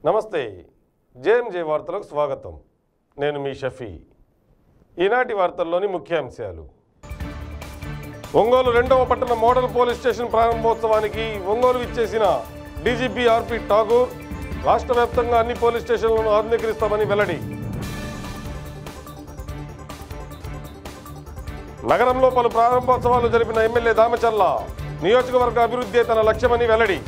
నమస్తే జేఎంజే వార్తలకు స్వాగతం నేను మీ షఫీ ఈనాటి వార్తల్లోని ముఖ్యాంశాలు ఒంగోలు రెండవ పట్టణ మోడల్ పోలీస్ స్టేషన్ ప్రారంభోత్సవానికి ఒంగోలు ఇచ్చేసిన డీజీపీ ఆర్పి ఠాగూర్ రాష్ట్ర వ్యాప్తంగా అన్ని పోలీస్ స్టేషన్లను ఆధునీకరిస్తామని వెల్లడి నగరంలో పలు ప్రారంభోత్సవాలు జరిపిన ఎమ్మెల్యే దామచల్ల నియోజకవర్గ అభివృద్ధి తన లక్ష్యమని వెల్లడి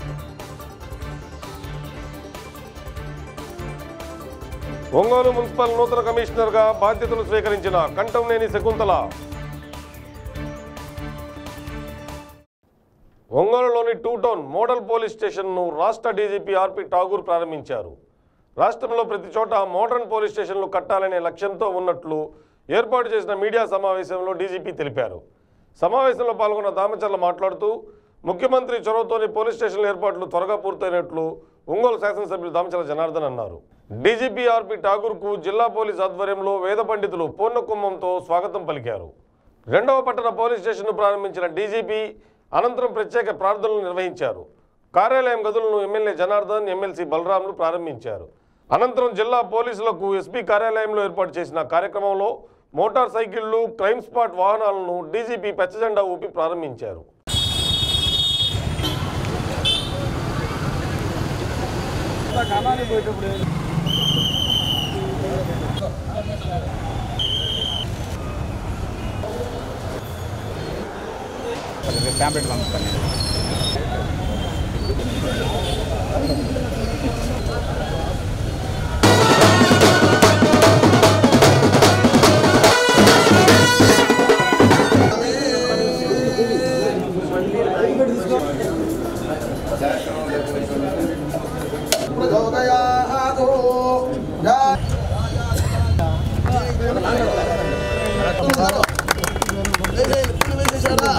ఒంగోలు మున్సిపల్ నూతన కమిషనర్గా బాధ్యతలు స్వీకరించిన కంఠంనేని శకుంతల ఒంగోలులోని టూ టౌన్ మోడల్ పోలీస్ స్టేషన్ను రాష్ట్ర డీజీపీ ఆర్పి ఠాగూర్ ప్రారంభించారు రాష్ట్రంలో ప్రతి చోట మోడర్న్ పోలీస్ స్టేషన్లు కట్టాలనే లక్ష్యంతో ఉన్నట్లు ఏర్పాటు చేసిన మీడియా సమావేశంలో డీజీపీ తెలిపారు సమావేశంలో పాల్గొన్న దామచర్ల మాట్లాడుతూ ముఖ్యమంత్రి చొరవతోని పోలీస్ స్టేషన్ల ఏర్పాట్లు త్వరగా పూర్తయినట్లు ఒంగోలు శాసనసభ్యులు దామచర్ల జనార్దన్ అన్నారు డీజీపీ ఆర్పి ఠాగూర్కు జిల్లా పోలీస్ ఆధ్వర్యంలో వేద పండితులు పూర్ణకుంభంతో స్వాగతం పలికారు రెండవ పట్టణ పోలీస్ స్టేషన్ను ప్రారంభించిన డీజీపీ అనంతరం ప్రత్యేక ప్రార్థనలు నిర్వహించారు కార్యాలయం గదులను ఎమ్మెల్యే జనార్దన్ ఎమ్మెల్సీ బలరాములు ప్రారంభించారు అనంతరం జిల్లా పోలీసులకు ఎస్పీ కార్యాలయంలో ఏర్పాటు చేసిన కార్యక్రమంలో మోటార్ సైకిళ్లు క్రైమ్ స్పాట్ వాహనాలను డీజీపీ పచ్చజెండా ఊపి ప్రారంభించారు ట్యాబ్లెట్ పంపిస్తాను నేను ప్రచోదయాదో జా- ఏయ్, ఏయ్, పులి వేసేశారా?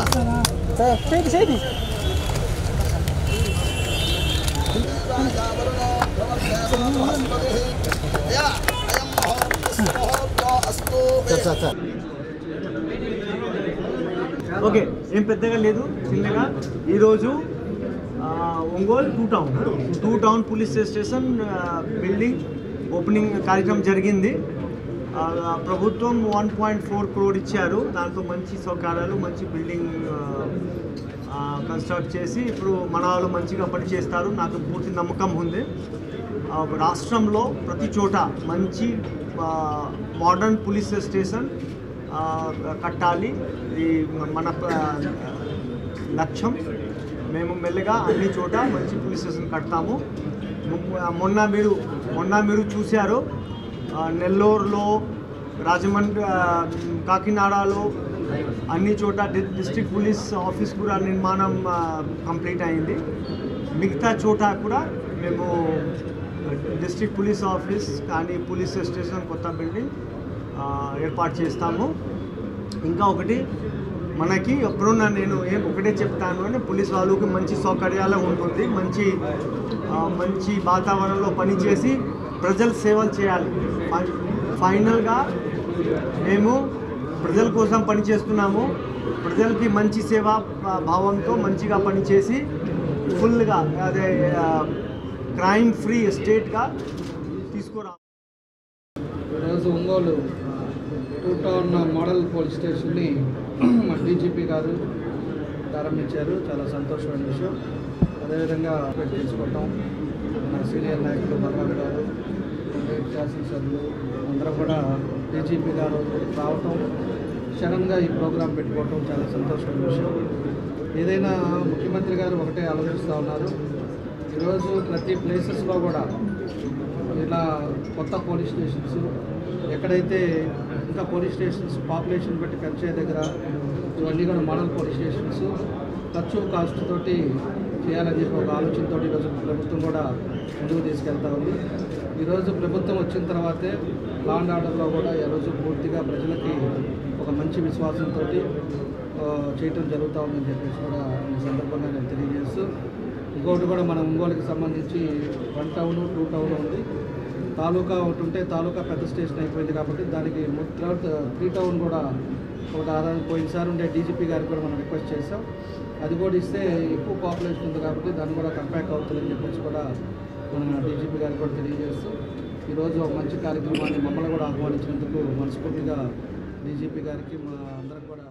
అయ్యా, అయం మహోర్జస్సు మహోర్జో అస్తు ఓకే ఏం పెద్దగా లేదు చిన్నగా ఈరోజు ఆ, Ongole two town two town police station ఆ, బిల్డింగ్ ఓపెనింగ్ కార్యక్రమం జరిగింది ఆ, ప్రభుత్వం వన్ పాయింట్ ఫోర్ క్రోడ్ ఇచ్చారు దాంతో మంచి సౌకర్యాలు మంచి బిల్డింగ్ ఆ, కన్స్ట్రక్ట్ చేసి ఇప్పుడు మన వాళ్ళు మంచిగా పనిచేస్తారు నాకు పూర్తి నమ్మకం ఉంది ఆ, రాష్ట్రంలో ప్రతి చోట మంచి మోడర్న్ పోలీస్ స్టేషన్ ఆ, కట్టాలి ఇది మన ప్ర- లక్ష్యం మేము మెల్లగా అన్ని చోట మంచి పోలీస్ స్టేషన్ కడతాము ము- మొన్న మీరు మొన్న మీరు చూశారు ఆ, నెల్లూరులో రాజమండ్రి ఆ, కాకినాడలో అన్ని చోట డి- డిస్ట్రిక్ట్ పోలీస్ ఆఫీస్ కూడా నిర్మాణం ఆ, కంప్లీట్ అయింది మిగతా చోట కూడా మేము డిస్ట్రిక్ట్ పోలీస్ ఆఫీస్ కానీ పోలీస్ స్టేషన్ కొత్త బిల్డింగ్ ఆ, ఏర్పాటు చేస్తాము ఇంకా ఒకటి మనకి ఎప్పుడున్నా నేను ఏం ఒకటే చెప్తాను అంటే పోలీస్ వాళ్ళకి మంచి సౌకర్యాలు ఉంటుంది మంచి ఆ, మంచి వాతావరణంలో పనిచేసి ప్రజల సేవలు చేయాలి ఫై- ఫైనల్గా మేము ప్రజల కోసం పనిచేస్తున్నాము ప్రజలకి మంచి సేవా ఆ, భావంతో మంచిగా పనిచేసి ఫుల్గా అదే క్రైమ్ ఫ్రీ స్టేట్గా తీసుకురా ఈరోజు Ongole two town model police స్టేషన్ని మా డీజీపీ గారు ప్రారంభించారు చాలా సంతోషమైన విషయం అదేవిధంగా పెట్టి తీసుకోవటం మన సీనియర్ నాయకులు బలరాం గారు స్టేట్ శాసనసభ్యులు అందరూ కూడా డీజీపీ గారు రావటం సడన్గా ఈ ప్రోగ్రాం పెట్టుకోవటం చాలా సంతోషమైన విషయం ఏదైనా ముఖ్యమంత్రి గారు ఒకటే ఆలోచిస్తూ ఉన్నారు ఈరోజు ప్రతి ప్లేసెస్లో కూడా ఇలా కొత్త పోలీస్ స్టేషన్స్ ఎక్కడైతే ఇంకా పోలీస్ స్టేషన్స్ పాపులేషన్ బట్టి పెంచే దగ్గర ఇవన్నీ కూడా మోడల్ పోలీస్ స్టేషన్స్ తక్కువ కాస్ట్ తోటి చేయాలని చెప్పి ఒక ఆలోచనతో ఈరోజు ప్రభుత్వం కూడా ముందుకు తీసుకెళ్తా ఉంది ఈరోజు ప్రభుత్వం వచ్చిన తర్వాతే లా అండ్ ఆర్డర్లో కూడా ఈరోజు పూర్తిగా ప్రజలకి ఒక మంచి విశ్వాసంతో చేయటం జరుగుతూ ఉందని చెప్పేసి కూడా ఈ సందర్భంగా నేను తెలియజేస్తూ ఇంకొకటి కూడా మన ఒంగోలుకి సంబంధించి వన్ టౌన్ టూ టౌన్ ఉంది తాలూకా ఒకటి ఉంటే తాలూకా పెద్ద స్టేషన్ అయిపోయింది కాబట్టి దానికి తర్వాత త్రీ టౌన్ కూడా ఒక ఆదాయం పోయినసారి ఉండే డీజీపీ గారికి కూడా మనం రిక్వెస్ట్ చేసాం అది కూడా ఇస్తే ఎక్కువ పాపులేషన్ ఉంది కాబట్టి దాన్ని కూడా కంపాక్ట్ అవుతుందని చెప్పేసి కూడా మన డీజీపీ గారికి కూడా తెలియజేస్తూ ఈరోజు ఒక మంచి కార్యక్రమాన్ని మమ్మల్ని కూడా ఆహ్వానించినందుకు మనస్ఫూర్తిగా డీజీపీ గారికి మా అందరం కూడా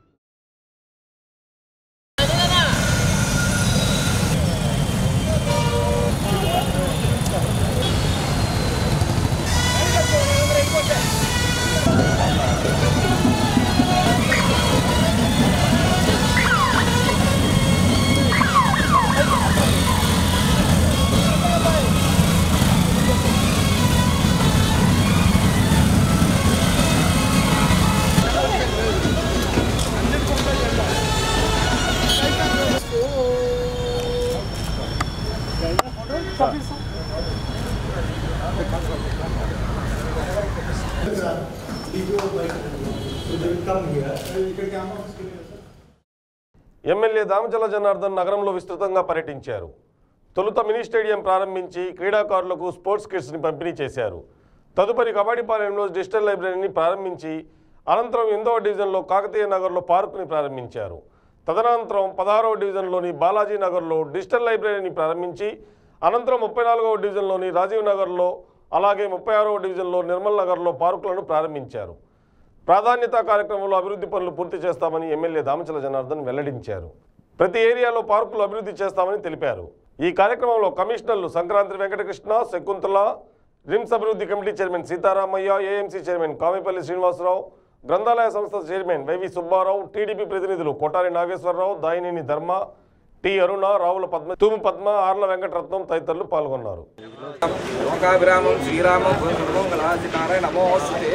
ఎమ్మెల్యే దామచల జనార్దన్ నగరంలో విస్తృతంగా పర్యటించారు తొలుత మినీ స్టేడియం ప్రారంభించి క్రీడాకారులకు స్పోర్ట్స్ కిట్స్ని పంపిణీ చేశారు తదుపరి కబడ్డీపాలెంలో డిజిటల్ లైబ్రరీని ప్రారంభించి అనంతరం ఎనిమిదవ డివిజన్లో కాకతీయ నగర్లో పార్కుని ప్రారంభించారు తదనంతరం పదహారవ డివిజన్లోని బాలాజీ నగర్లో డిజిటల్ లైబ్రరీని ప్రారంభించి అనంతరం ముప్పై నాలుగవ డివిజన్లోని రాజీవ్ నగర్లో అలాగే ముప్పై ఆరవ డివిజన్లో నిర్మల్ నగర్లో పార్కులను ప్రారంభించారు ప్రాధాన్యత కార్యక్రమంలో అభివృద్ధి పనులు పూర్తి చేస్తామని ఎమ్మెల్యే దామచల జనార్దన్ వెల్లడించారు ప్రతి ఏరియాలో పార్కులు అభివృద్ధి చేస్తామని తెలిపారు ఈ కార్యక్రమంలో కమిషనర్లు సంక్రాంతి వెంకటకృష్ణ శకుంతల రిమ్స్ అభివృద్ధి committee chairman Sitaramaiah AMC chairman Kamipalli Srinivasarao గ్రంథాలయ సంస్థ చైర్మన్ వైవి సుబ్బారావు టీడీపీ ప్రతినిధులు కోటారి నాగేశ్వరరావు దాయినేని ధర్మ టి అరుణ రావుల పద్మ తూము పద్మ ఆర్ల వెంకటరత్నం తదితరులు పాల్గొన్నారు లోకాభిరామం శ్రీరామం నారాయణ నమోస్తే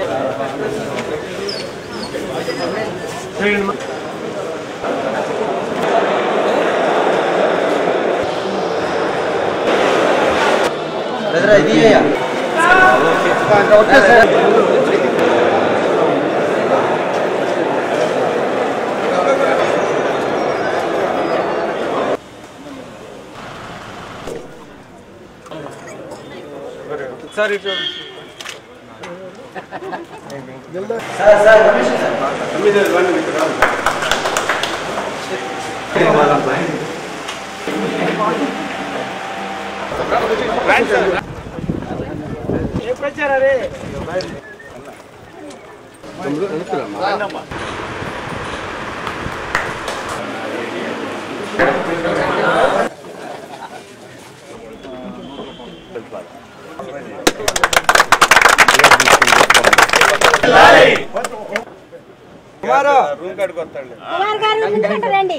కుమార్ గారు ఇంటికంటే రండి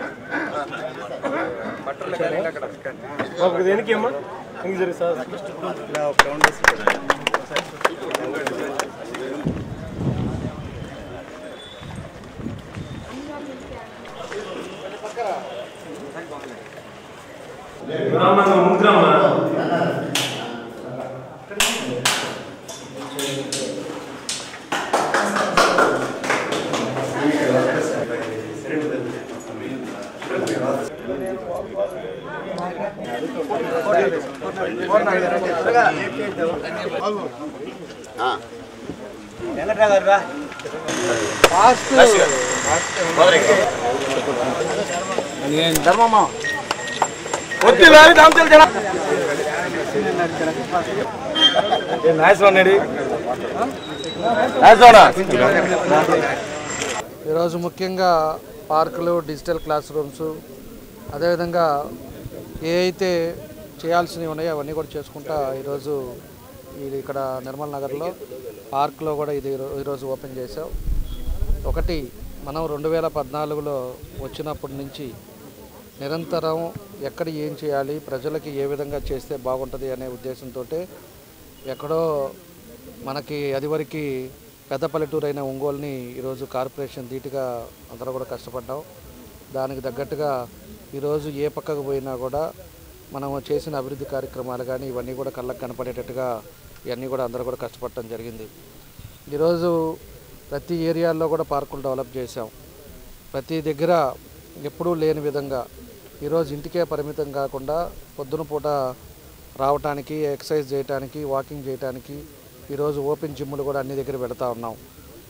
ఈరోజు ముఖ్యంగా పార్కులు డిజిటల్ క్లాస్ రూమ్స్ అదేవిధంగా ఏ అయితే చేయాల్సినవి ఉన్నాయో అవన్నీ కూడా చేసుకుంటా ఈరోజు ఇది ఇక్కడ నిర్మల్ నగర్లో పార్క్లో కూడా ఇది ఈరో- ఈరోజు ఓపెన్ చేసాం ఒకటి మనం రెండు వేల పద్నాలుగులో వచ్చినప్పటి నుంచి నిరంతరం ఎక్కడ ఏం చేయాలి ప్రజలకి ఏ విధంగా చేస్తే బాగుంటుంది అనే ఉద్దేశంతో ఎక్కడో మనకి అదివరకు పెద్ద పల్లెటూరు అయిన ఒంగోలుని ఈరోజు కార్పొరేషన్ ధీటుగా అందరూ కూడా కష్టపడ్డాం దానికి తగ్గట్టుగా ఈరోజు ఏ పక్కకు పోయినా కూడా మనం చేసిన అభివృద్ధి కార్యక్రమాలు కానీ ఇవన్నీ కూడా కళ్ళకు కనపడేటట్టుగా ఇవన్నీ కూడా అందరూ కూడా కష్టపడటం జరిగింది ఈరోజు ప్రతి ఏరియాల్లో కూడా పార్కులు డెవలప్ చేసాం ప్రతి దగ్గర ఎప్పుడూ లేని విధంగా ఈరోజు ఇంటికే పరిమితం కాకుండా పొద్దున పూట రావటానికి ఎక్సర్సైజ్ చేయడానికి వాకింగ్ చేయడానికి ఈరోజు ఓపెన్ జిమ్లు కూడా అన్ని దగ్గర పెడతా ఉన్నాం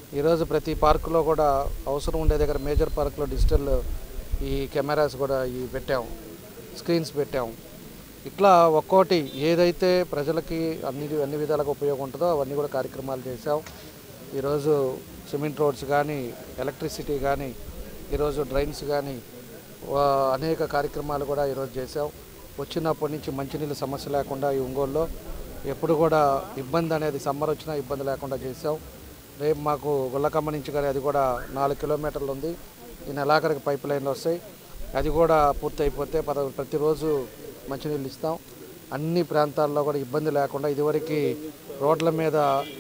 ఈరోజు ప్రతి పార్కులో కూడా అవసరం ఉండే దగ్గర మేజర్ పార్కులో డిజిటల్ ఈ కెమెరాస్ కూడా ఈ పెట్టాం స్క్రీన్స్ పెట్టాం ఇట్లా ఒక్కోటి ఏదైతే ప్రజలకి అన్ని అన్ని విధాలుగా ఉపయోగం ఉంటుందో అవన్నీ కూడా కార్యక్రమాలు చేసాం ఈరోజు సిమెంట్ రోడ్స్ కానీ ఎలక్ట్రిసిటీ కానీ ఈరోజు డ్రైన్స్ కానీ వా- అనేక కార్యక్రమాలు కూడా ఈరోజు చేసాం వచ్చినప్పటి నుంచి మంచినీళ్ళ సమస్య లేకుండా ఈ ఒంగోలులో ఎప్పుడు కూడా ఇబ్బంది అనేది సమ్మర్ వచ్చినా ఇబ్బంది లేకుండా చేసాం రేపు మాకు గుల్లకమ్మ నుంచి కానీ అది కూడా నాలుగు కిలోమీటర్లు ఉంది ఈ నెలాఖరికి పైప్ లైన్లు వస్తాయి అది కూడా పూర్తి అయిపోతే పద ప్రతిరోజు మంచినీళ్ళు ఇస్తాం అన్ని ప్రాంతాల్లో కూడా ఇబ్బంది లేకుండా ఇదివరకు రోడ్ల మీద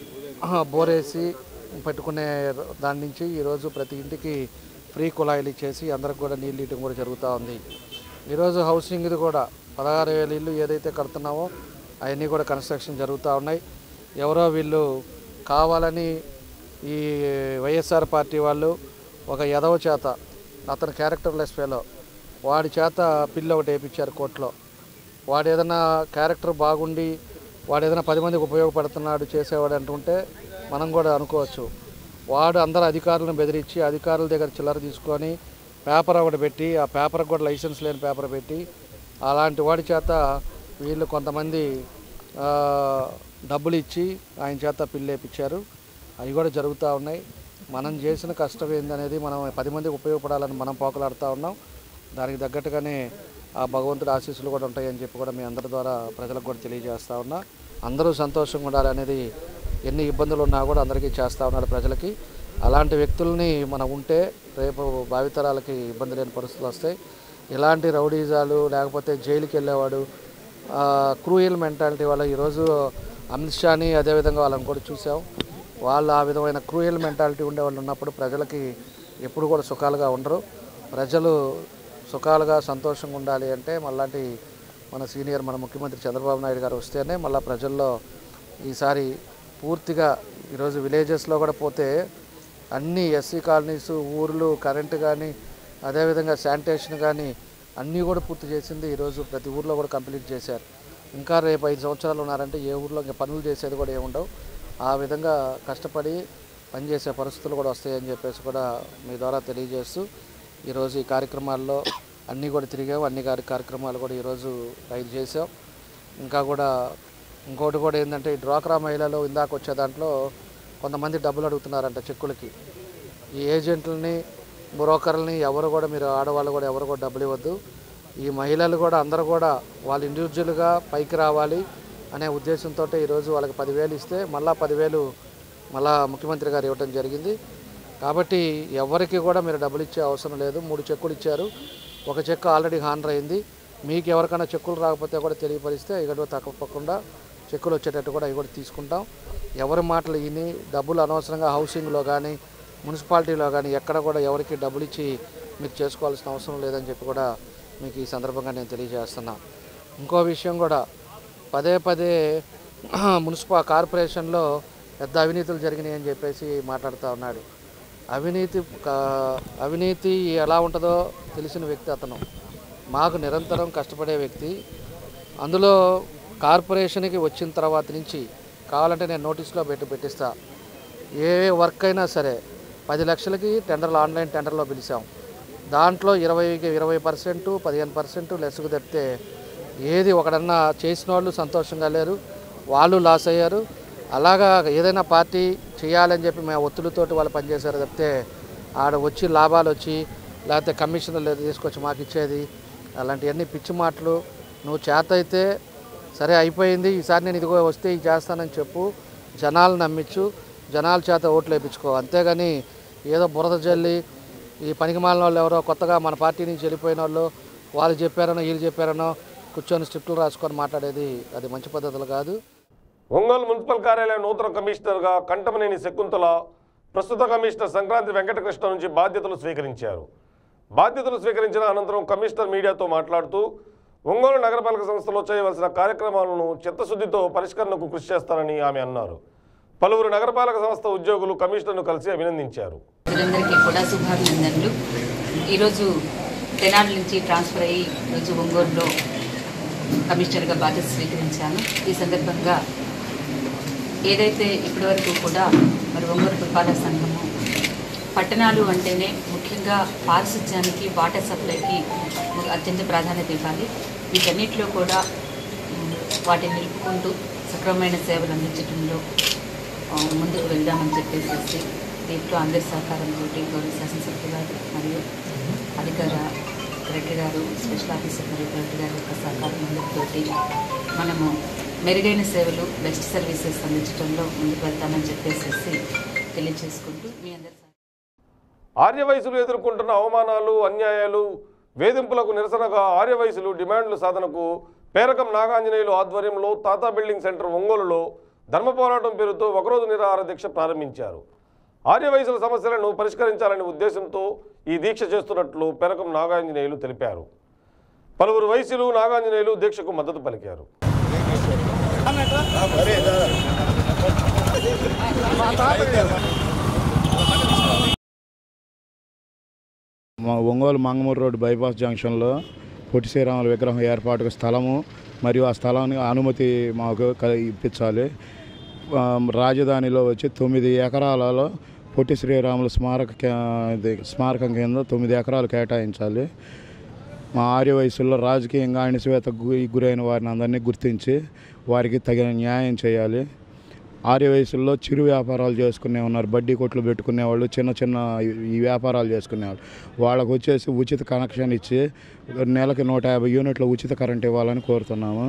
బోరేసి పెట్టుకునే దాని నుంచి ఈరోజు ప్రతి ఇంటికి ఫ్రీ కుళాయిలు ఇచ్చేసి అందరికి కూడా నీళ్ళు ఇవ్వడం కూడా జరుగుతూ ఉంది ఈరోజు హౌసింగ్ది కూడా పదహారు వేల ఇల్లు ఏదైతే కడుతున్నామో అవన్నీ కూడా కన్స్ట్రక్షన్ జరుగుతూ ఉన్నాయి ఎవరో వీళ్ళు కావాలని ఈ వైఎస్ఆర్ పార్టీ వాళ్ళు ఒక ఎదవ చేత అతను క్యారెక్టర్లెస్ ఫెలో వాడి చేత పిల్లి ఒకటి వేయించారు కోర్టులో వాడు ఏదైనా క్యారెక్టర్ బాగుండి వాడు ఏదైనా పది మందికి ఉపయోగపడుతున్నాడు చేసేవాడు అంటుంటే మనం కూడా అనుకోవచ్చు వాడు అందరు అధికారులను బెదిరించి అధికారుల దగ్గర చిల్లర తీసుకొని పేపర్ ఒకటి పెట్టి ఆ పేపర్కి కూడా లైసెన్స్ లేని పేపర్ పెట్టి అలాంటి వాడి చేత వీళ్ళు కొంతమంది ఆ, డబ్బులు ఇచ్చి ఆయన చేత పిల్లేపించారు అవి కూడా జరుగుతూ ఉన్నాయి మనం చేసిన కష్టం ఏందనేది మనం పది మందికి ఉపయోగపడాలని మనం పోకలాడుతూ ఉన్నాం దానికి తగ్గట్టుగానే ఆ భగవంతుడి ఆశీస్సులు కూడా ఉంటాయని చెప్పి కూడా మీ అందరి ద్వారా ప్రజలకు కూడా తెలియజేస్తా ఉన్నా అందరూ సంతోషంగా ఉండాలి అనేది ఎన్ని ఇబ్బందులు ఉన్నా కూడా అందరికీ చేస్తూ ఉన్నాడు ప్రజలకి అలాంటి వ్యక్తుల్ని మనం ఉంటే రేపు భావితరాలకి ఇబ్బంది లేని పరిస్థితులు వస్తాయి ఇలాంటి రౌడీజాలు లేకపోతే జైలుకి వెళ్ళేవాడు క్రూయల్ మెంటాలిటీ వల్ల ఈరోజు అమిత్ షాని అదేవిధంగా వాళ్ళని కూడా చూసాం వాళ్ళు ఆ విధమైన క్రూయల్ మెంటాలిటీ ఉండే వాళ్ళు ఉన్నప్పుడు ప్రజలకి ఎప్పుడు కూడా సుఖాలుగా ఉండరు ప్రజలు సుఖాలుగా సంతోషంగా ఉండాలి అంటే మళ్ళాంటి మన సీనియర్ మన ముఖ్యమంత్రి చంద్రబాబు నాయుడు గారు వస్తేనే మళ్ళీ ప్రజల్లో ఈసారి పూర్తిగా ఈరోజు విలేజెస్లో కూడా పోతే అన్ని ఎస్సీ కాలనీస్ ఊర్లు కరెంటు కానీ అదేవిధంగా శానిటేషన్ కానీ అన్నీ కూడా పూర్తి చేసింది ఈరోజు ప్రతి ఊర్లో కూడా కంప్లీట్ చేశారు ఇంకా రేపు ఐదు సంవత్సరాలు ఉన్నారంటే ఏ ఊర్లో ఇంకా పనులు చేసేది కూడా ఏముండవు ఆ విధంగా కష్టపడి పనిచేసే పరిస్థితులు కూడా వస్తాయని చెప్పేసి కూడా మీ ద్వారా తెలియజేస్తూ ఈరోజు ఈ కార్యక్రమాల్లో అన్నీ కూడా తిరిగాం అన్ని కార్య కార్యక్రమాలు కూడా ఈరోజు రైడ్ చేసాం ఇంకా కూడా ఇంకోటి కూడా ఏంటంటే ఈ డ్వాక్రా మహిళలు ఇందాక వచ్చే దాంట్లో కొంతమంది డబ్బులు అడుగుతున్నారంట చెక్కులకి ఈ ఏజెంట్లని బ్రోకర్లని ఎవరు కూడా మీరు ఆడవాళ్ళు కూడా ఎవరు కూడా డబ్బులు ఇవ్వద్దు ఈ మహిళలు కూడా అందరూ కూడా వాళ్ళు ఇండివిజువల్గా పైకి రావాలి అనే ఉద్దేశంతో ఈరోజు వాళ్ళకి పదివేలు ఇస్తే మళ్ళా పదివేలు మళ్ళా ముఖ్యమంత్రి గారు ఇవ్వడం జరిగింది కాబట్టి ఎవరికి కూడా మీరు డబ్బులు ఇచ్చే అవసరం లేదు మూడు చెక్కులు ఇచ్చారు ఒక చెక్ ఆల్రెడీ హానర్ అయింది మీకు ఎవరికైనా చెక్కులు రాకపోతే కూడా తెలియపరిస్తే ఇక్కడ తప్పకుండా చెక్కులు వచ్చేటట్టు కూడా అవి కూడా తీసుకుంటాం ఎవరి మాటలు విని డబ్బులు అనవసరంగా హౌసింగ్లో కానీ మున్సిపాలిటీలో కానీ ఎక్కడ కూడా ఎవరికి డబ్బులు ఇచ్చి మీరు చేసుకోవాల్సిన అవసరం లేదని చెప్పి కూడా మీకు ఈ సందర్భంగా నేను తెలియజేస్తున్నా ఇంకో విషయం కూడా పదే పదే మున్సిపల్ కార్పొరేషన్లో పెద్ద అవినీతులు జరిగినాయి అని చెప్పేసి మాట్లాడుతూ ఉన్నాడు అవినీతి కా- అవినీతి ఎలా ఉంటుందో తెలిసిన వ్యక్తి అతను మాకు నిరంతరం కష్టపడే వ్యక్తి అందులో కార్పొరేషన్కి వచ్చిన తర్వాత నుంచి కావాలంటే నేను నోటీస్లో పెట్టి పెట్టిస్తా ఏ వర్క్ అయినా సరే పది లక్షలకి టెండర్లు ఆన్లైన్ టెండర్లో పిలిచాం దాంట్లో ఇరవైకి ఇరవై పర్సెంట్ పదిహేను పర్సెంట్ లెస్కు తప్పితే ఏది ఒకడన్నా చేసిన వాళ్ళు సంతోషంగా లేరు వాళ్ళు లాస్ అయ్యారు అలాగా ఏదైనా పార్టీ చేయాలని చెప్పి మేము ఒత్తిడితోటి వాళ్ళు పనిచేశారు తప్పితే ఆడ వచ్చి లాభాలు వచ్చి లేకపోతే కమిషన్లు తీసుకొచ్చి మాకు ఇచ్చేది అలాంటివన్నీ పిచ్చి మాటలు నువ్వు చేత అయితే సరే అయిపోయింది ఈసారి నేను ఇదిగో వస్తే ఇది చేస్తానని చెప్పు జనాలు నమ్మించు జనాల చేత ఓట్లు వేయించుకో అంతేగాని ఏదో బురద జల్లి ఈ పనికి మాలిన వాళ్ళు ఎవరో కొత్తగా మన పార్టీ నుంచి వెళ్ళిపోయిన వాళ్ళు వాళ్ళు చెప్పారనో వీళ్ళు చెప్పారనో కూర్చొని స్క్రిప్టులు రాసుకొని మాట్లాడేది అది మంచి పద్ధతులు కాదు ఒంగోలు మున్సిపల్ కార్యాలయం నూతన కమిషనర్గా కంటమనేని శకుంతల ప్రస్తుత కమిషనర్ సంక్రాంతి వెంకటకృష్ణ నుంచి బాధ్యతలు స్వీకరించారు బాధ్యతలు స్వీకరించిన అనంతరం కమిషనర్ మీడియాతో మాట్లాడుతూ ఒంగోలు నగరపాలక సంస్థలో చేయవలసిన కార్యక్రమాలను చిత్తశుద్ధితో పరిష్కరణకు కృషి చేస్తానని ఆమె అన్నారు పలువురు నగరపాలక సంస్థ ఉద్యోగులు కమిషనర్ను కలిసి అభినందించారు ప్రజలందరికీ కూడా శుభాభినందనలు ఈరోజు తెనాలి నుంచి ట్రాన్స్ఫర్ అయ్యి ఈరోజు ఒంగోలులో కమిషనర్గా బాధ్యత స్వీకరించాను ఈ సందర్భంగా ఏదైతే ఇప్పటివరకు కూడా మరి ఒంగోలు పురపాలక సంఘము పట్టణాలు అంటేనే ముఖ్యంగా పారిశుధ్యానికి వాటర్ సప్లైకి అత్యంత ప్రాధాన్యత ఇవ్వాలి వీటన్నిటిలో కూడా ఉమ్, వాటిని నిలుపుకుంటూ సక్రమమైన సేవలు అందించడంలో ఆ, ముందుకు వెళ్దామని చెప్పేసి దీంట్లో అందరి సహకారంతో గౌరవ శాసనసభ్యులు గారు మరియు అధికార కలెక్టర్ గారు స్పెషల్ ఆఫీసర్ మరియు కలెక్టర్ గారి యొక్క సహకారం అందరితోటి మనము మెరుగైన సేవలు బెస్ట్ సర్వీసెస్ అందించడంలో ముందుకు వెళ్తామని చెప్పేసి తెలియజేసుకుంటూ మీ అందరి సహకారం ఆర్యవయసులు ఎదుర్కొంటున్న అవమానాలు అన్యాయాలు వేధింపులకు నిరసనగా ఆర్యవయసులు డిమాండ్ల సాధనకు పేరకం నాగాంజనేయులు ఆధ్వర్యంలో తాతా బిల్డింగ్ సెంటర్ ఒంగోలులో ధర్మ పోరాటం పేరుతో ఒకరోజు నిరాహార దీక్ష ప్రారంభించారు ఆర్యవయసుల సమస్యలను పరిష్కరించాలనే ఉద్దేశంతో ఈ దీక్ష చేస్తున్నట్లు పేరకం నాగాంజనేయులు తెలిపారు పలువురు వయసులు నాగాంజనేయులు దీక్షకు మద్దతు పలికారు మా ఒంగోలు మంగమూరు రోడ్డు బైపాస్ జంక్షన్లో పొట్టి శ్రీరాముల విగ్రహం ఏర్పాటుకు స్థలము మరియు ఆ స్థలాన్ని అనుమతి మాకు క- ఇప్పించాలి ఆ, రాజధానిలో వచ్చి తొమ్మిది ఎకరాలలో పొట్టి శ్రీరాముల స్మారక కే- ఇది స్మారకం కింద తొమ్మిది ఎకరాలు కేటాయించాలి మా ఆర్య వయసులో రాజకీయంగా అణిచివేత గు- గురైన వారిని అందరినీ గుర్తించి వారికి తగిన న్యాయం చేయాలి ఆర్య వయసుల్లో చిరు వ్యాపారాలు చేసుకునే ఉన్నారు బడ్డీ కొట్లు పెట్టుకునే వాళ్ళు చిన్న చిన్న ఈ- ఈ వ్యాపారాలు చేసుకునేవాళ్ళు వాళ్ళకు వచ్చేసి ఉచిత కనెక్షన్ ఇచ్చి నెలకి నూట యాభై యూనిట్ల ఉచిత కరెంట్ ఇవ్వాలని కోరుతున్నాము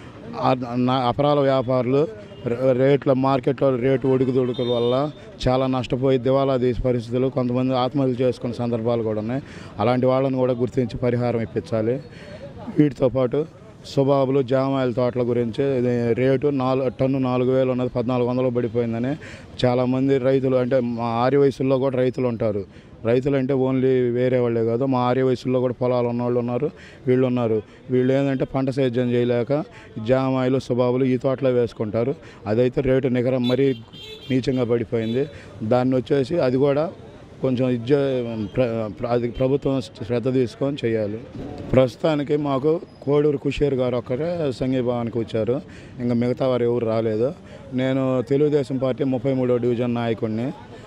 ఆ- నా- అపరాల వ్యాపారులు రే- రేట్ల మార్కెట్లో రేటు ఒడుకుదొడుకుల వల్ల చాలా నష్టపోయి దివాలా తీసే పరిస్థితులు కొంతమంది ఆత్మహత్యలు చేసుకునే సందర్భాలు కూడా ఉన్నాయి అలాంటి వాళ్ళని కూడా గుర్తించి పరిహారం ఇప్పించాలి వీటితో పాటు సుబాబులు జామాయిల తోటల గురించి ఇది రేటు నాలుగు టన్ను నాలుగు వేలు ఉన్నది పద్నాలుగు వందలు పడిపోయిందని చాలామంది రైతులు అంటే మా ఆర్య వయసుల్లో కూడా రైతులు ఉంటారు రైతులు అంటే ఓన్లీ వేరే వాళ్ళే కాదు మా ఆర్య వయసుల్లో కూడా పొలాలు ఉన్నవాళ్ళు ఉన్నారు వీళ్ళు ఉన్నారు వీళ్ళు ఏంటంటే పంట సేద్యం చేయలేక జామాయిలు సుబాబులు ఈ తోటలో వేసుకుంటారు అదైతే రేటు నికరం మరీ నీచంగా పడిపోయింది దాన్ని వచ్చేసి అది కూడా కొంచెం ఇజ్జ ప్ర ప్ర- అది ప్రభుత్వం శ్రద్ధ తీసుకొని చేయాలి ప్రస్తుతానికి మాకు కోడూరు కుషేర్ గారు ఒక్కరే సంఘీభావానికి వచ్చారు ఇంకా మిగతా వారు ఎవరు రాలేదు నేను తెలుగుదేశం పార్టీ ముప్పై మూడో డివిజన్ నాయకుడిని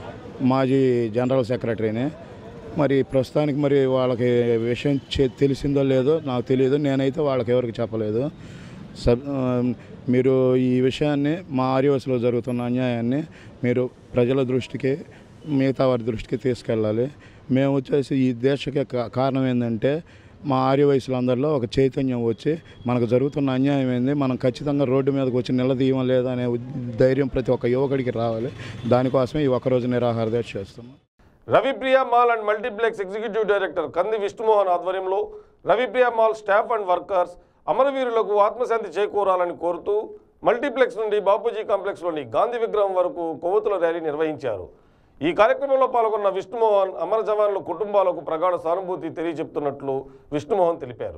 మాజీ జనరల్ సెక్రటరీని మరి ప్రస్తుతానికి మరి వాళ్ళకి విషయం చే- తెలిసిందో లేదో నాకు తెలియదు నేనైతే వాళ్ళకి ఎవరికి చెప్పలేదు సబ్ ఆ, మీరు ఈ విషయాన్ని మా ఆర్యవసలో జరుగుతున్న అన్యాయాన్ని మీరు ప్రజల దృష్టికి మిగతా వారి దృష్టికి తీసుకెళ్ళాలి మేము వచ్చేసి ఈ దేశకి కా- కారణం ఏంటంటే మా ఆర్య వయసులందరిలో ఒక చైతన్యం వచ్చి మనకు జరుగుతున్న అన్యాయం ఏంది మనం ఖచ్చితంగా రోడ్డు మీదకి వచ్చి నిలదీయం లేదా అనే ఉద్- ధైర్యం ప్రతి ఒక్క యువకుడికి రావాలి దానికోసమే ఈ ఒక్కరోజు నిరాహార దీక్ష చేస్తున్నాం Ravipriya mall and multiplex executive director Kandi Vishnumohan ఆధ్వర్యంలో Ravipriya mall staff and workers అమరవీరులకు ఆత్మశాంతి చేకూరాలని కోరుతూ మల్టీప్లెక్స్ నుండి బాపూజీ కాంప్లెక్స్లోని గాంధీ విగ్రహం వరకు కొవ్వొత్తుల ర్యాలీ నిర్వహించారు ఈ కార్యక్రమంలో పాల్గొన్న విష్ణుమోహన్ అమర జవాన్ల కుటుంబాలకు ప్రగాఢ సానుభూతి తెలియజెప్తున్నట్లు విష్ణుమోహన్ తెలిపారు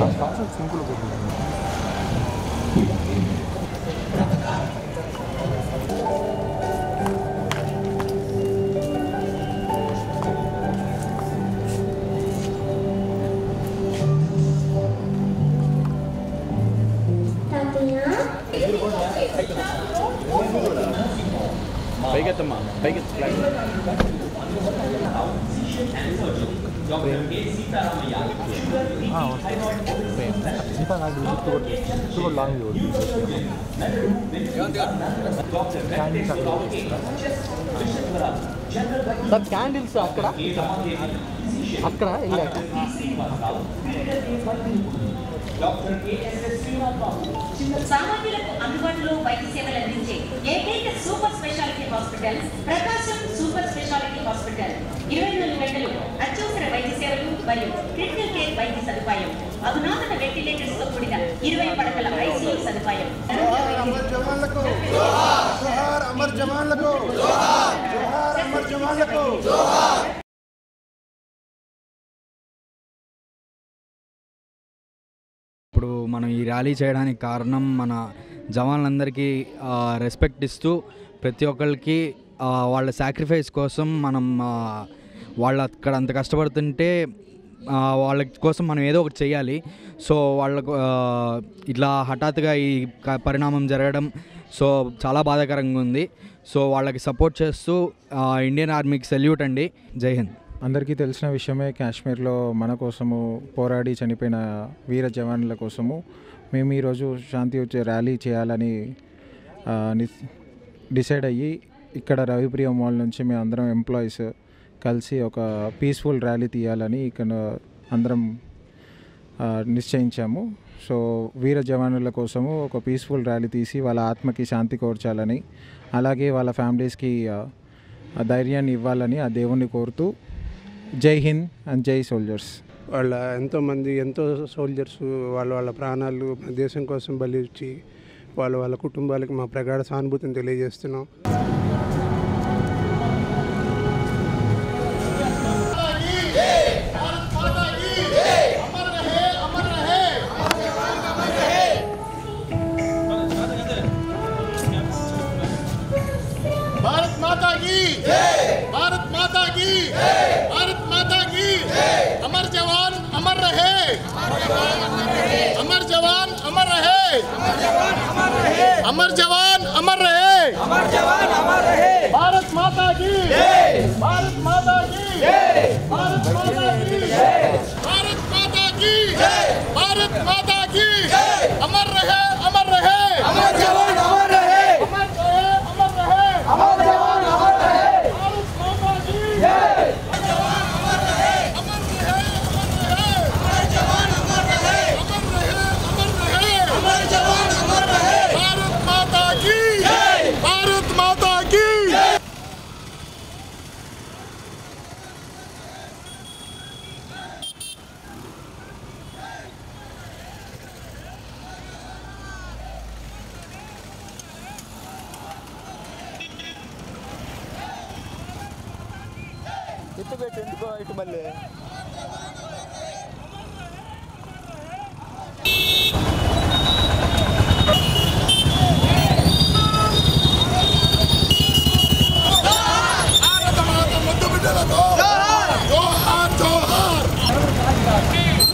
పైకెత్తమ్మా పైకెత్తి ఫ్లాగ్ క్యాండిల్స్ అక్కడ అక్కడ వెళ్ళాక సామాన్యులకు అందుబాటులో వైద్య సేవలు అందించే ఏకైక super speciality hospital Prakasam super speciality hospital ఇరవై నాలుగు గంటలు అత్యవసర వైద్య సేవలు మరియు క్రిటికల్ కేర్ వైద్య సదుపాయం అధునాతన వెంటిలేటర్స్ తో కూడిన ఇరవై పడకల ఐసీయూ సదుపాయం అమర్ జవాన్లకు జోహార్ అమర్ జవాన్లకు జోహార్ అమర్ జవాన్లకు ఇప్పుడు మనం ఈ ర్యాలీ చేయడానికి కారణం మన జవాన్లందరికీ ఆ, రెస్పెక్ట్ ఇస్తూ ప్రతి ఒక్కరికి ఆ, వాళ్ళ సాక్రిఫైస్ కోసం మనం ఆ, వాళ్ళు అక్కడ అంత కష్టపడుతుంటే ఆ, వాళ్ళ కోసం మనం ఏదో ఒకటి చేయాలి సో వాళ్ళకు ఆ, ఇట్లా హఠాత్తుగా ఈ క- పరిణామం జరగడం సో చాలా బాధాకరంగా ఉంది సో వాళ్ళకి సపోర్ట్ చేస్తూ ఆ, ఇండియన్ ఆర్మీకి సెల్యూట్ అండి జై హింద్ అందరికీ తెలిసిన విషయమే కాశ్మీర్లో మన కోసము పోరాడి చనిపోయిన వీర జవాన్ల కోసము మేము ఈరోజు శాంతి వచ్చే ర్యాలీ చేయాలని ఆ, ని- డిసైడ్ అయ్యి ఇక్కడ రవిప్రియ మాల్ నుంచి మేము అందరం ఎంప్లాయీస్ కలిసి ఒక పీస్ఫుల్ ర్యాలీ తీయాలని ఇక్కడ అందరం ఆ, నిశ్చయించాము సో వీర జవానుల కోసము ఒక పీస్ఫుల్ ర్యాలీ తీసి వాళ్ళ ఆత్మకి శాంతి కోర్చాలని అలాగే వాళ్ళ ఫ్యామిలీస్కి ఆ, ఆ ధైర్యాన్ని ఇవ్వాలని ఆ దేవుణ్ణి కోరుతూ జై హింద్ అండ్ జై సోల్జర్స్ వాళ్ళ ఎంతోమంది ఎంతో సోల్జర్స్ వాళ్ళ వాళ్ళ ప్రాణాలు మన దేశం కోసం బలి ఇచ్చి వాళ్ళ వాళ్ళ కుటుంబాలకు మా ప్రగాఢ సానుభూతిని తెలియజేస్తున్నాం भारत माता की भारत माता की भारत माता की अमर जवान अमर रहे अमर जवान अमर रहे अमर जवान अमर रहे अमर जवान अमर रहे भारत माता की भारत माता की भारत माता की भारत माता की भारत माता की अमर रहे अमर रहे अमर जवान अमर रहे अमर रहे अमर रहे अमर जवान अमर रहे भारत माता की अमर जवान अमर रहे अमर रहे अमर रहे अमर जवान अमर रहे अमर रहे अमर रहे अमर जवान अमर रहे भारत माता की भारत माता की ఎత్తుపెట్టి ఎందుకో ఇటు మళ్ళీ जोहार जोहार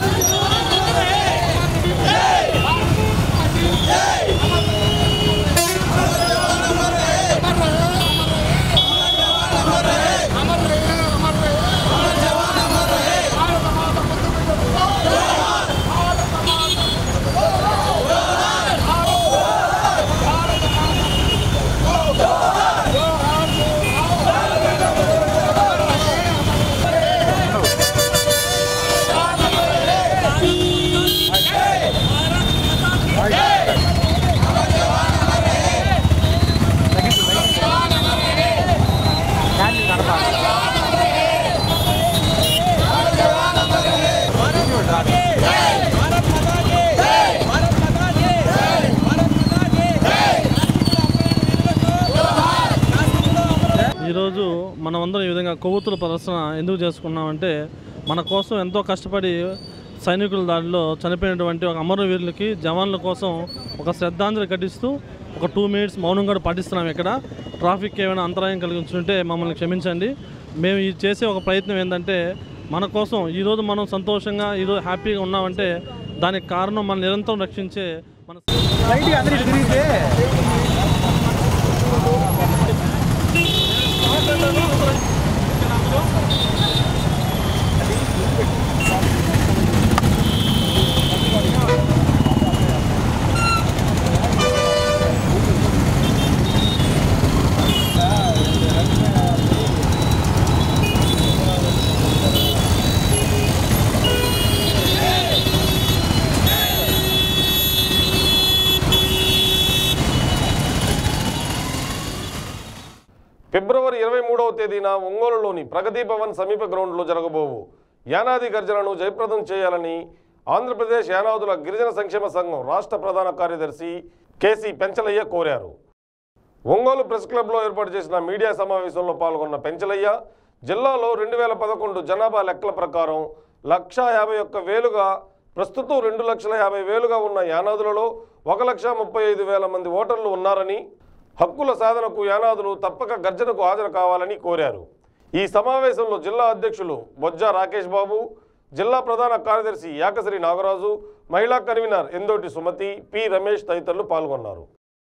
ఈరోజు మనమందరం ఈ విధంగా కొవ్వొత్తుల ప్రదర్శన ఎందుకు చేసుకున్నామంటే మన కోసం ఎంతో కష్టపడి సైనికుల దాడిలో చనిపోయినటువంటి ఒక అమరవీరులకి జవాన్ల కోసం ఒక శ్రద్ధాంజలి ఘటిస్తూ ఒక టూ మినిట్స్ మౌనం కూడా పాటిస్తున్నాం ఇక్కడ ట్రాఫిక్ ఏమైనా అంతరాయం కలిగించుంటే మమ్మల్ని క్షమించండి మేము ఈ చేసే ఒక ప్రయత్నం ఏంటంటే మన కోసం ఈరోజు మనం సంతోషంగా ఈరోజు హ్యాపీగా ఉన్నామంటే దానికి కారణం మన నిరంతరం రక్షించే మన ఫిబ్రవరి ఇరవై మూడవ తేదీన ఒంగోలులోని ప్రగతి భవన్ సమీప గ్రౌండ్లో జరగబోవు యానాది గర్జనను జయప్రదం చేయాలని ఆంధ్రప్రదేశ్ యానాదుల గిరిజన సంక్షేమ సంఘం రాష్ట్ర ప్రధాన కార్యదర్శి కేసీ పెంచలయ్య కోరారు ఒంగోలు ప్రెస్ క్లబ్లో ఏర్పాటు చేసిన మీడియా సమావేశంలో పాల్గొన్న పెంచలయ్య జిల్లాలో రెండు వేల పదకొండు జనాభా లెక్కల ప్రకారం లక్షా యాభై ఒక్క వేలుగా ప్రస్తుతం రెండు లక్షల యాభై వేలుగా ఉన్న యానాదులలో ఒక లక్ష ముప్పై ఐదు వేల మంది ఓటర్లు ఉన్నారని హక్కుల సాధనకు యానాదులు తప్పక గర్జనకు హాజరు కావాలని కోరారు ఈ సమావేశంలో జిల్లా అధ్యక్షులు బొజ్జా రాకేష్ బాబు జిల్లా ప్రధాన కార్యదర్శి యాకశ్రీ నాగరాజు మహిళా కన్వీనర్ ఎందోటి సుమతి పి రమేష్ తదితరులు పాల్గొన్నారు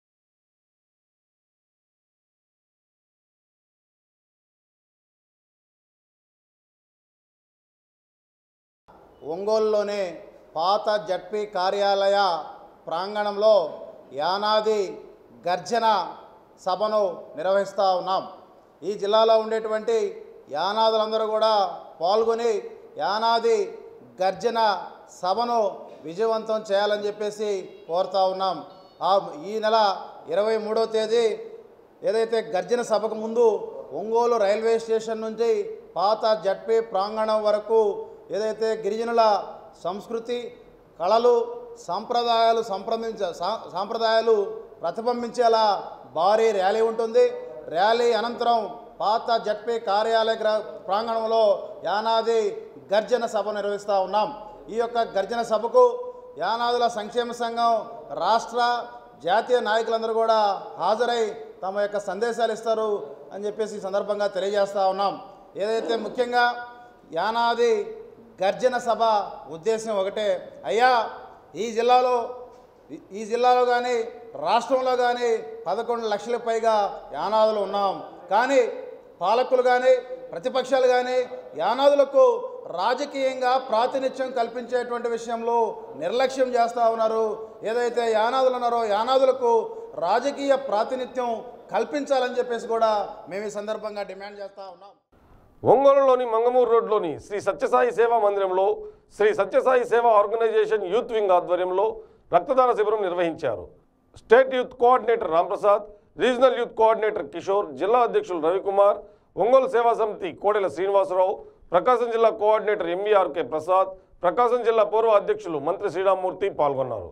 ఒంగోలులోని పాత జడ్పీ కార్యాలయ ప్రాంగణంలో యానాది గర్జన సభను నిర్వహిస్తూ ఉన్నాం ఈ జిల్లాలో ఉండేటువంటి యానాదులందరూ కూడా పాల్గొని యానాది గర్జన సభను విజయవంతం చేయాలని చెప్పేసి కోరుతా ఉన్నాం ఆ ఈ నెల ఇరవై మూడవ తేదీ ఏదైతే గర్జన సభకు ముందు ఒంగోలు రైల్వే స్టేషన్ నుంచి పాత జడ్పీ ప్రాంగణం వరకు ఏదైతే గిరిజనుల సంస్కృతి కళలు సాంప్రదాయాలు సంప్రదించ సా- సాంప్రదాయాలు ప్రతిబింబించేలా భారీ ర్యాలీ ఉంటుంది ర్యాలీ అనంతరం పాత జడ్పీ కార్యాలయ గ్ర ప్రాంగణంలో యానాది గర్జన సభ నిర్వహిస్తూ ఉన్నాం ఈ యొక్క గర్జన సభకు యానాదుల సంక్షేమ సంఘం రాష్ట్ర జాతీయ నాయకులందరూ కూడా హాజరై తమ యొక్క సందేశాలు ఇస్తారు అని చెప్పేసి ఈ సందర్భంగా తెలియజేస్తూ ఉన్నాం ఏదైతే ముఖ్యంగా యానాది గర్జన సభ ఉద్దేశం ఒకటే అయ్యా ఈ జిల్లాలో ఈ- ఈ జిల్లాలో కానీ రాష్ట్రంలో కానీ పదకొండు లక్షల పైగా యానాదులు ఉన్నాం కానీ పాలకులు కానీ ప్రతిపక్షాలు కానీ యానాదులకు రాజకీయంగా ప్రాతినిధ్యం కల్పించేటువంటి విషయంలో నిర్లక్ష్యం చేస్తూ ఉన్నారు ఏదైతే యానాదులు ఉన్నారో యానాదులకు రాజకీయ ప్రాతినిధ్యం కల్పించాలని చెప్పేసి కూడా మేము ఈ సందర్భంగా డిమాండ్ చేస్తూ ఉన్నాం ఒంగోలులోని మంగమూరు రోడ్లోని శ్రీ సత్యసాయి సేవా మందిరంలో శ్రీ సత్యసాయి సేవా ఆర్గనైజేషన్ యూత్ వింగ్ ఆధ్వర్యంలో రక్తదాన శిబిరం నిర్వహించారు state youth coordinator Ramprasad regional youth coordinator Kishore జిల్లా అధ్యక్షులు రవికుమార్ ఒంగోలు సేవా సమితి కోడెల శ్రీనివాసరావు ప్రకాశం జిల్లా కోఆర్డినేటర్ ఎంవీఆర్కే ప్రసాద్ ప్రకాశం జిల్లా పూర్వ అధ్యక్షులు మంత్రి శ్రీరామ్మూర్తి పాల్గొన్నారు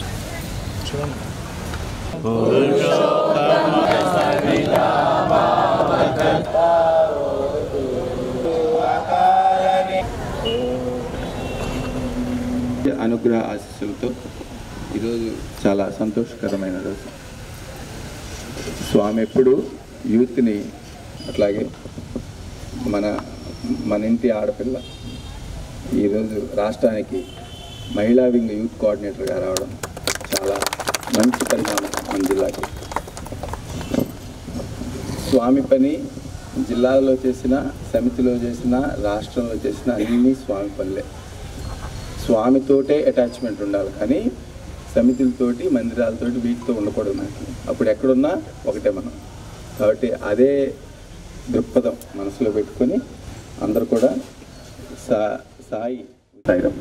అనుగ్రహ ఆశీస్సులతో ఈరోజు చాలా సంతోషకరమైన రోజు స్వామి ఎప్పుడు యూత్ని అట్లాగే మన మన ఇంటి ఆడపిల్ల ఈరోజు రాష్ట్రానికి మహిళా వింగ్ యూత్ కోఆర్డినేటర్గా రావడం చాలా మంచి పరిణామం మన జిల్లాకి స్వామి పని జిల్లాలో చేసిన సమితిలో చేసిన రాష్ట్రంలో చేసిన అన్నీ స్వామి పనులే స్వామితోటే అటాచ్మెంట్ ఉండాలి కానీ సమితులతోటి మందిరాలతోటి వీటితో ఉండకూడదు మనకి అప్పుడు ఎక్కడున్నా ఒకటే మనం కాబట్టి అదే దృక్పథం మనసులో పెట్టుకొని అందరూ కూడా సా సాయి సాయిరామ్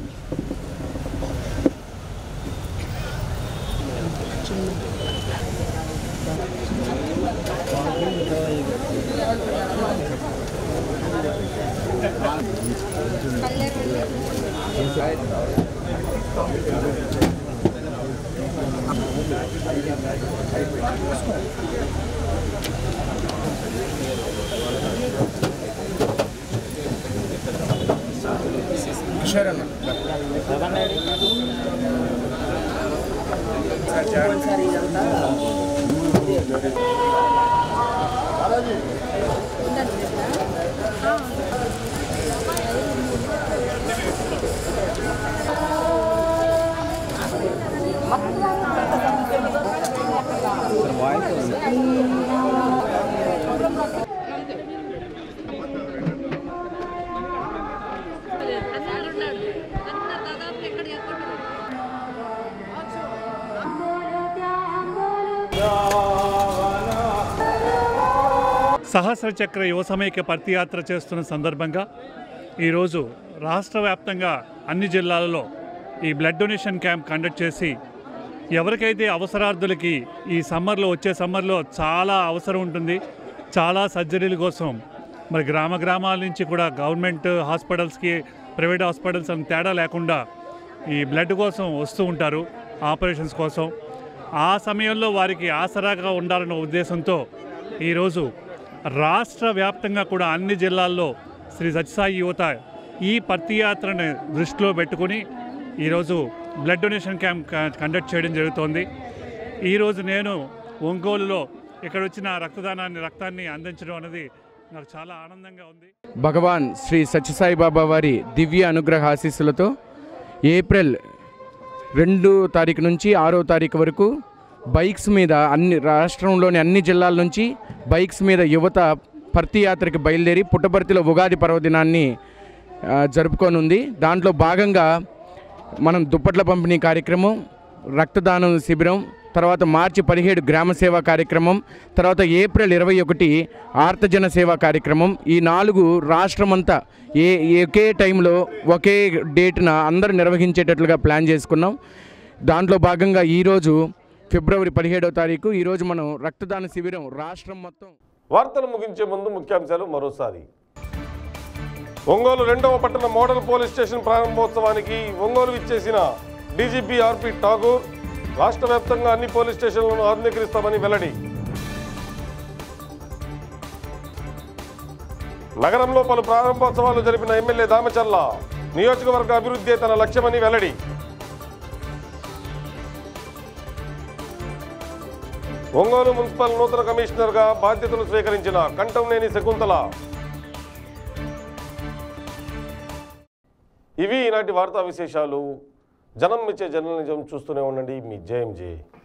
సహస్ర చక్ర యువ సమైక్య పర్తియాత్ర చేస్తున్న సందర్భంగా ఈరోజు రాష్ట్ర వ్యాప్తంగా అన్ని జిల్లాలలో ఈ బ్లడ్ డొనేషన్ క్యాంప్ కండక్ట్ చేసి ఎవరికైతే అవసరార్థులకి ఈ సమ్మర్లో వచ్చే సమ్మర్లో చాలా అవసరం ఉంటుంది చాలా సర్జరీల కోసం మరి గ్రామ గ్రామాల నుంచి కూడా గవర్నమెంట్ హాస్పిటల్స్కి ప్రైవేట్ హాస్పిటల్స్ అని తేడా లేకుండా ఈ బ్లడ్ కోసం వస్తూ ఉంటారు ఆపరేషన్స్ కోసం ఆ సమయంలో వారికి ఆసరాగా ఉండాలన్న ఉద్దేశంతో ఈరోజు రాష్ట్ర వ్యాప్తంగా కూడా అన్ని జిల్లాల్లో శ్రీ సత్యసాయి యువత ఈ పత్తియాత్రను దృష్టిలో పెట్టుకుని ఈరోజు బ్లడ్ డొనేషన్ క్యాంప్ క- కండక్ట్ చేయడం జరుగుతోంది ఈరోజు నేను ఒంగోలులో ఇక్కడ వచ్చిన రక్తదానాన్ని రక్తాన్ని అందించడం అనేది నాకు చాలా ఆనందంగా ఉంది భగవాన్ శ్రీ సత్యసాయిబాబా వారి దివ్య అనుగ్రహ ఆశీస్సులతో ఏప్రిల్ రెండు తారీఖు నుంచి ఆరో తారీఖు వరకు బైక్స్ మీద అన్ని రాష్ట్రంలోని అన్ని జిల్లాల నుంచి బైక్స్ మీద యువత పర్తి యాత్రకి బయలుదేరి పుట్టపర్తిలో ఉగాది పర్వదినాన్ని ఆ, జరుపుకోనుంది దాంట్లో భాగంగా మనం దుప్పట్ల పంపిణీ కార్యక్రమం రక్తదానం శిబిరం తర్వాత మార్చి పదిహేడు గ్రామ సేవా కార్యక్రమం తర్వాత ఏప్రిల్ ఇరవై ఒకటి ఆర్తజన సేవా కార్యక్రమం ఈ నాలుగు రాష్ట్రమంతా ఏ ఒకే టైంలో ఒకే డేట్న అందరూ నిర్వహించేటట్లుగా ప్లాన్ చేసుకున్నాం దాంట్లో భాగంగా ఈరోజు ఫిబ్రవరి పదిహేడవ తారీఖు ఈరోజు మనం రక్తదాన శిబిరం రాష్ట్రం మొత్తం వార్తలు ముగించే ముందు ముఖ్యాంశాలు మరోసారి ఒంగోలు రెండవ పట్టణ మోడల్ పోలీస్ స్టేషన్ ప్రారంభోత్సవానికి ఒంగోలు ఇచ్చేసిన డీజీపీ ఆర్పి ఠాగూర్ రాష్ట్ర వ్యాప్తంగా అన్ని పోలీస్ స్టేషన్లను ఆధునీకరిస్తామని వెల్లడి నగరంలో పలు ప్రారంభోత్సవాలు జరిపిన ఎమ్మెల్యే దామచల్ల నియోజకవర్గ అభివృద్ధి తన లక్ష్యమని వెల్లడి ఒంగోలు మున్సిపల్ నూతన కమిషనర్గా బాధ్యతలు స్వీకరించిన కంఠంనేని శకుంతల ఇవి ఈనాటి వార్తా విశేషాలు జనం ఇచ్చే జర్నలిజం చూస్తూనే ఉండండి మీ జేఎంజే